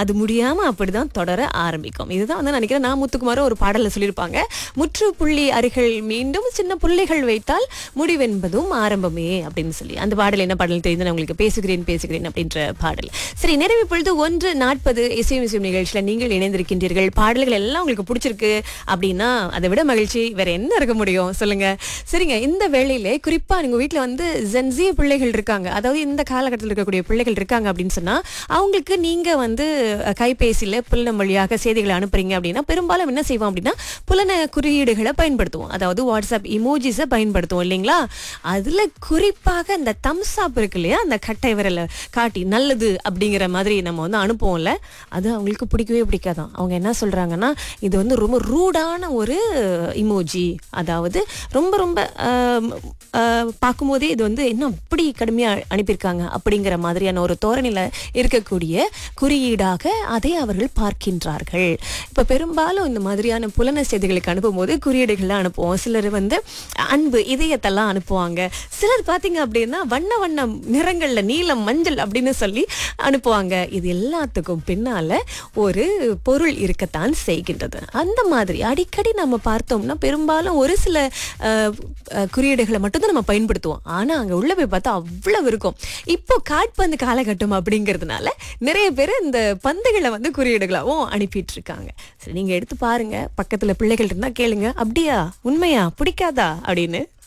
அது முடியாம அப்படிதான் தொடர ஆரம்பிக்கும் இதுதான் வந்து நினைக்கிறேன் நான் முத்துக்குமாரும் ஒரு பாடல்ல சொல்லியிருப்பாங்க முற்றுப்புள்ளி அருகில் மீண்டும் சின்ன புள்ளிகள் வைத்தால் முடிவென்பதும் ஆரம்பமே அப்படின்னு சொல்லி அந்த பாடல் என்ன பாடல் தெரிந்து நான் உங்களுக்கு பேசுகிறேன் பேசுகிறேன் அப்படின்ற பாடல் சரி நிறைவு பொழுது ஒன்று நாற்பது இசையும் இசையும் நிகழ்ச்சியில நீங்கள் இணைந்திருக்கின்றீர்கள் பாடல்கள் எல்லாம் உங்களுக்கு பிடிச்சிருக்கு அப்படின்னா அதை விட மகிழ்ச்சி வேற என்ன இருக்க முடியும் சொல்லுங்க சரிங்க இந்த வேளையில குறிப்பா நீங்க வீட்ல வந்து ஜென்சி பிள்ளைகள் இருக்காங்க அதாவது இந்த காலகட்டத்தில் இருக்கக்கூடிய பிள்ளைகள் இருக்காங்க அப்படின்னு சொன்னா அவங்களுக்கு நீங்க வந்து அஹ், கைபேசியில புலனம் வழியாக செய்திகளை அனுப்புறீங்க அப்படின்னா பெரும்பாலும் என்ன செய்வோம் அப்படின்னா புலன குறியீடுகளை பயன்படுத்துவோம் அதாவது வாட்ஸ்அப் இமோஜிஸை பயன்படுத்துவோம் இல்லைங்களா அதுல குறிப்பாக இந்த தம்ஸ் அப் இருக்கு இல்லையா அந்த கட்டை விரலை காட்டி நல்லது அப்படிங்கிற மாதிரி நம்ம வந்து அனுப்புவோம்ல அது அவங்களுக்கு பிடிக்கவே பிடிக்காதான் அவங்க என்ன சொல்றாங்கன்னா இது வந்து ரொம்ப ரூடான ஒரு இமோஜி அதாவது ரொம்ப ரொம்ப ஆம், ஆ, பார்க்கும்போதே இது வந்து என்ன அப்படி கடுமையாக அனுப்பியிருக்காங்க அப்படிங்கிற மாதிரியான ஒரு தோரணையில் இருக்கக்கூடிய குறியீடாக அதை அவர்கள் பார்க்கின்றார்கள் இப்போ பெரும்பாலும் இந்த மாதிரியான புலன செய்திகளுக்கு அனுப்பும்போது குறியீடுகள்லாம் அனுப்புவோம் சிலர் வந்து அன்பு இதயத்தெல்லாம் அனுப்புவாங்க சிலர் பார்த்தீங்க அப்படின்னா வண்ண வண்ண நிறங்களில் நீலம் மஞ்சள் அப்படின்னு சொல்லி அனுப்புவாங்க இது எல்லாத்துக்கும் பின்னால ஒரு பொருள் இருக்கத்தான் செய்கின்றது அந்த மாதிரி அடிக்கடி நம்ம பார்த்தோம்னா பெரும்பாலும் ஒரு சில அஹ், அஹ், குறியீடுகளை மட்டும்தான் நம்ம பயன்படுத்துவோம் ஆனா அங்க உள்ள போய் பார்த்தா அவ்வளவு இருக்கும் இப்போ காட்பந்து காலகட்டம் அப்படிங்கிறதுனால நிறைய பேர் இந்த பந்துகளை வந்து குறியீடுகளாகவும் அனுப்பிட்டு இருக்காங்க சரி நீங்க எடுத்து பாருங்க பக்கத்துல பிள்ளைகள் இருந்தா கேளுங்க அப்படியா உண்மையா பிடிக்காதா அப்படின்னு